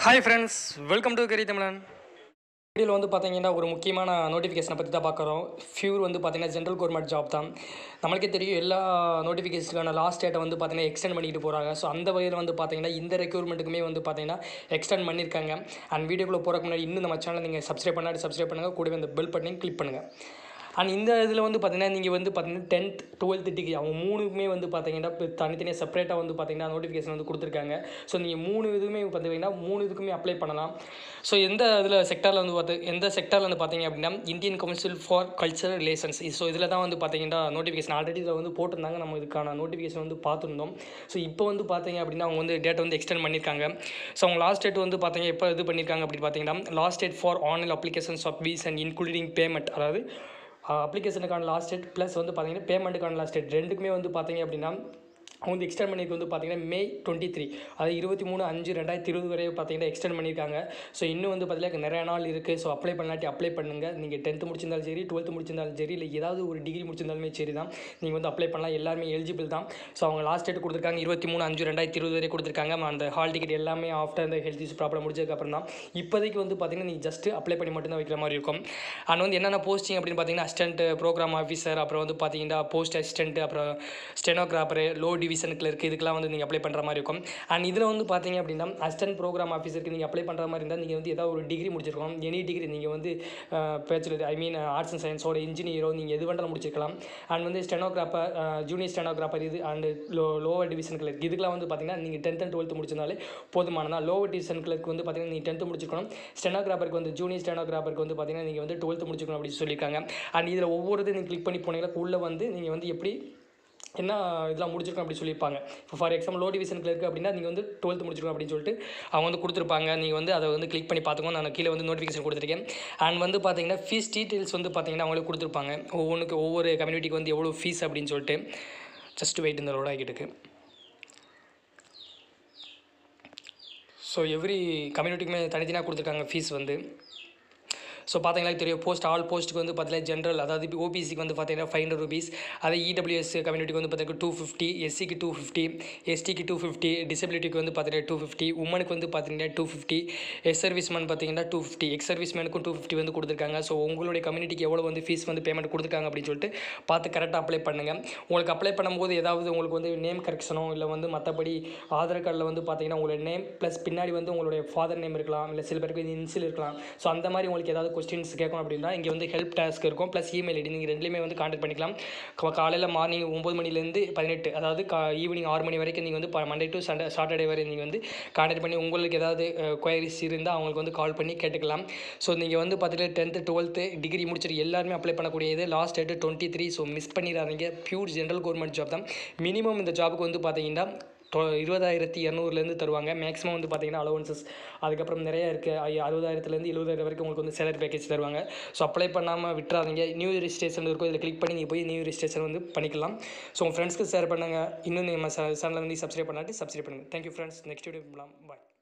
hi friends welcome to curry Tamizhan வீடியோவில் வந்து பார்த்தீங்கன்னா ஒரு முக்கியமான நோட்டிஃபிகேஷனை பற்றி தான் பார்க்குறோம் ஃபியூர் வந்து பார்த்தீங்கன்னா ஜென்ரல் கவர்மெண்ட் ஜாப் தான் நம்மளுக்கே தெரியும் எல்லா நோட்டிஃபிகேஷனுக்கான லாஸ்ட் டேட்டை வந்து பார்த்தீங்கன்னா எக்ஸ்டெண்ட் பண்ணிட்டு போகிறாங்க ஸோ அந்த வகையில் வந்து பார்த்தீங்கன்னா இந்த ரெக்யூர்மெண்ட்டுக்குமே வந்து பார்த்தீங்கன்னா எக்ஸ்டெண்ட் பண்ணியிருக்காங்க அண்ட் வீடியோக்குள்ளே போகிறக்கு முன்னாடி இன்னும் நம்ம சேனலை நீங்கள் சப்ஸ்கிரைப் பண்ணாடி சப்ஸ்கிரைப் பண்ணுங்கள் கூடவே அந்த பெல் பட்டனையும் கிளிக் பண்ணுங்கள் அண்ட் இந்த இதில் வந்து பார்த்தீங்கன்னா நீங்கள் வந்து பார்த்தீங்கன்னா டென்த் டுவெல்த் டிகிரி அவங்க மூணுக்குமே வந்து பார்த்தீங்கன்னா இப்போ தனித்தனியாக செப்பரேட்டாக வந்து பார்த்தீங்கன்னா நோட்டிஃபிகேஷன் வந்து கொடுத்துருக்காங்க ஸோ நீங்கள் மூணு இதுவுமே பார்த்தீங்கன்னா மூணு இதுக்குமே அப்ளை பண்ணலாம் ஸோ எந்த இதில் செக்டாரில் வந்து பார்த்து எந்த செக்டாரில் வந்து பார்த்தீங்க அப்படின்னா Indian council for cultural relations so இதில் தான் வந்து பார்த்தீங்கன்னா நோட்டிஃபிகேஷன் ஆல்ரெடி இதில் வந்து போட்டிருந்தாங்க நம்ம இதுக்கான நோட்டிஃபிகேஷன் வந்து பார்த்துருந்தோம் ஸோ இப்போ வந்து பார்த்தீங்க அப்படின்னா அவங்க வந்து டேட் வந்து எக்ஸ்டெண்ட் பண்ணியிருக்காங்க ஸோ அவங்க லாஸ்ட் டேட் வந்து பார்த்தீங்க எப்போ இது பண்ணியிருக்காங்க அப்படின்னு பார்த்தீங்கன்னா last date for online applications of fees and including payment அதாவது அப்ளிகேஷனுக்கான லாஸ்ட் டேட் ப்ளஸ் வந்து பார்த்தீங்கன்னா பேமெண்ட்டுக்கான லாஸ்ட் டேட் ரெண்டுக்குமே வந்து பார்த்தீங்க அப்படின்னா அவங்க வந்து எக்ஸ்டெண்ட் பண்ணியிருக்கு வந்து பார்த்தீங்கன்னா மே டுவெண்ட்டி த்ரீ அது இருபத்தி மூணு அஞ்சு ரெண்டாயிரத்தி இருபது வரை பார்த்தீங்கன்னா எக்ஸ்டெண்ட் பண்ணியிருக்காங்க ஸோ இன்னும் வந்து பார்த்தீங்கன்னா நிறைய நாள் இருக்குது ஸோ அப்ளை பண்ணாட்டி அப்ளை பண்ணுங்கள் நீங்கள் டென்த்து முடிச்சிருந்தாலும் சரி டுவெல்த்து முடிச்சிருந்தாலும் சரி இல்லை ஏதாவது ஒரு டிகிரி முடிச்சிருந்தாலுமே சரி தான் நீங்கள் வந்து அப்ளை பண்ணலாம் எல்லாருமே எலிஜிபிள் தான் ஸோ அவங்க லாஸ்ட் டேட் கொடுத்துருக்காங்க இருபத்தி மூணு அஞ்சு ரெண்டாயிரத்தி இருபது வரை கொடுத்துருக்காங்க அந்த ஹால் டிக்கெட் எல்லாமே ஆஃப்டர் அந்த ஹெல்த் இஷ்யூ ப்ராப்ளம் முடிச்சதுக்கப்புறம் தான் இப்போதைக்கு வந்து பார்த்தீங்கன்னா நீங்கள் ஜஸ்ட் அப்ளை பண்ணி மட்டும்தான் வைக்கிற மாதிரி இருக்கும் அண்ட் வந்து என்னென்ன போஸ்டிங் அப்படின்னு பார்த்தீங்கன்னா அசிஸ்டன்ட் ப்ரோக்ராம் ஆஃபீஸர் அப்புறம் வந்து பார்த்தீங்கன்னா போஸ்ட் அசிஸ்டன்ட் அப்புறம் ஸ்டெனோகிராஃபர் லோ டிவிஷன் கிளர்க் இதுக்கெல்லாம் வந்து நீங்கள் அப்ளை பண்ணுற மாதிரி இருக்கும் அண்ட் இதில் வந்து பார்த்தீங்க அப்படின்னா அசிஸ்டன்ட் ப்ரோக்ராம் ஆஃபீஸருக்கு நீங்கள் அப்ளை பண்ணுற மாதிரி இருந்தால் நீங்கள் வந்து ஏதாவது ஒரு டிகிரி முடிச்சிருக்கணும் எனி டிகிரி நீங்கள் வந்து bachelor I mean arts and சயின்ஸோட இன்ஜினியரோ நீங்கள் எது வேண்டாலும் முடிச்சிருக்கலாம் அண்ட் வந்து ஸ்டெனோகிராஃபர் ஜூனியர் ஸ்டெனோகிராஃபர் இது and low lower division clerk இதுக்கெல்லாம் வந்து பார்த்தீங்கன்னா நீங்கள் டென்த் அண்ட் டுவெல்த் முடிச்சிருந்தாலே போதுமானதா லோவர் டிவிஷன் கிளர்க் வந்து பார்த்தீங்கன்னா நீங்கள் டென்த்து முடிச்சிருக்கணும் ஸ்டெனோகிராஃபருக்கு வந்து ஜூனியர் ஸ்டெனோகிராஃபருக்கு வந்து பார்த்தீங்கன்னா நீங்கள் வந்து டுவெல்த்து முடிச்சிருக்கணும் அப்படின்னு சொல்லியிருக்காங்க அண்ட் இதில் ஒவ்வொரு இது நீங்கள் கிளிக் பண்ணி போனீங்கன்னா உள்ளே வந்து நீங்கள் வந்து எப்படி என்ன இதெல்லாம் முடிச்சிருக்கோம் அப்படி சொல்லியிருப்பாங்க இப்போ ஃபார் எக்ஸாம்பிள் லோ டிவிஷன் கிளர்க்கு அப்படின்னா நீங்கள் வந்து டுவெல்த் முடிச்சிருக்கோம் அப்படின்னு சொல்லிட்டு அவங்க வந்து கொடுத்துருப்பாங்க நீங்கள் வந்து அதை வந்து கிளிக் பண்ணி பார்த்துக்கோங்க நான் கீழே வந்து நோட்டிஃபிகேஷன் கொடுத்துருக்கேன் அண்ட் வந்து பார்த்தீங்கன்னா ஃபீஸ் டீட்டெயில்ஸ் வந்து பார்த்தீங்கன்னா அவங்களுக்கு கொடுத்துருப்பாங்க ஒவ்வொன்றுக்கு ஒவ்வொரு கம்யூனிட்டிக்கு வந்து எவ்வளோ ஃபீஸ் அப்படின்னு சொல்லிட்டு ஜஸ்ட் வெயிட் இந்த லோட் ஆகிட்டு இருக்கு ஸோ எவ்ரி கம்யூனிட்டிக்குமே தனித்தனியாக கொடுத்துருக்காங்க ஃபீஸ் வந்து ஸோ பார்த்தீங்கன்னா தெரியும் போஸ்ட் ஆல் போஸ்ட்டுக்கு வந்து பார்த்தீங்கன்னா ஜென்ரல் அதாவது ஓபிசிக்கு வந்து பார்த்தீங்கன்னா ஃபைவ் ஹண்ட்ரட் ருபீஸ் அதே இடபிள்யூஎஸ் கம்யூனிட்டிக்கு வந்து பார்த்தீங்கன்னா டூ ஃபிஃப்டி எஸ்சிக்கு டூ ஃபிஃப்டி எஸ்டிக்கு டூ ஃபிஃப்டி டிசபிலிட்டிக்கு வந்து பார்த்தீங்கன்னா டூ ஃபிஃப்டி உமனுக்கு வந்து பார்த்தீங்கன்னா டூ ஃபிஃப்டி எஸ் சர்வீஸ்மேன் பார்த்தீங்கன்னா டூ ஃபிஃப்டி எக்ஸ் சர்வீஸ்மேனுக்கும் டூ ஃபிஃப்டி வந்து கொடுத்துருக்காங்க ஸோ உங்களுடைய கம்யூனிட்டிக்கு எவ்வளோ வந்து ஃபீஸ் வந்து பேமெண்ட் கொடுத்துருக்காங்க அப்படின்னு சொல்லிட்டு பார்த்து கரெக்டாக அப்ளை பண்ணுங்கள் உங்களுக்கு அப்ளை பண்ணும்போது ஏதாவது உங்களுக்கு வந்து நேம் கரெக்ஷனோ இல்லை வந்து மற்றபடி ஆதார் கார்டில் வந்து பார்த்தீங்கன்னா உங்களோட நேம் ப்ளஸ் பின்னாடி வந்து உங்களுடைய ஃபாதர் நேம் இருக்கலாம் இல்லை சில பேருக்கு வந்து இன்சில் இருக்கலாம் ஸோ அந்த மாதிரி உங்களுக்கு ஏதாவது கொஸ்டின்ஸ் கேட்கணும் அப்படின்னா இங்கே வந்து ஹெல்ப் டாஸ்க் இருக்கும் ப்ளஸ் இமெயில் ஐடி நீங்கள் ரெண்டுலேயுமே வந்து கான்டாக்ட் பண்ணிக்கலாம் கா- காலையில் மார்னிங் ஒம்பது மணிலேருந்து பதினெட்டு அதாவது கா ஈவினிங் ஆறு மணி வரைக்கும் நீங்கள் வந்து மண்டே டு சண்டே சாட்டர்டே வரை நீங்கள் வந்து கான்டாக்ட் பண்ணி உங்களுக்கு ஏதாவது குயரிஸ் இருந்தால் அவங்களுக்கு வந்து கால் பண்ணி கேட்டுக்கலாம் ஸோ நீங்கள் வந்து பார்த்துட்டு டென்த்து டுவெல்த்து டிகிரி முடிச்சிட்டு எல்லாருமே அப்ளை பண்ணக்கூடியது last date twenty three so miss பண்ணிடாதீங்க பியூர் ஜென்ரல் கவர்மெண்ட் ஜாப் தான் மினிமம் இந்த ஜாபுக்கு வந்து பார்த்தீங்கன்னா தொ- இருபதாயிரத்தி இரநூறுலேருந்து தருவாங்க மேக்ஸிமம் வந்து பார்த்தீங்கன்னா அலவன்சஸ் அதுக்கப்புறம் நிறைய இருக்குது ஐ அறுபதாயிரத்துலேருந்து எழுபதாயிரம் வரைக்கும் உங்களுக்கு வந்து சேலரி பேக்கேஜ் தருவாங்க ஸோ அப்ளை பண்ணாமல் விட்டுறாதீங்க நியூ ரெஜிஸ்ட்ரேஷன் இருக்கும் இதில் கிளிக் பண்ணி நீங்கள் போய் நியூ ரெஜிஸ்ட்ரேஷன் வந்து பண்ணிக்கலாம் ஸோ உங்கள் ஃப்ரெண்ட்ஸ்க்கு ஷேர் பண்ணுங்கள் இன்னும் நம்ம சேனலை வந்து சப்ஸ்கிரைப் பண்ணாட்டி சப்ஸ்கிரைப் பண்ணுங்கள் தேங்க்யூ ஃப்ரெண்ட்ஸ் நெக்ஸ்ட் வீடியோ பாய்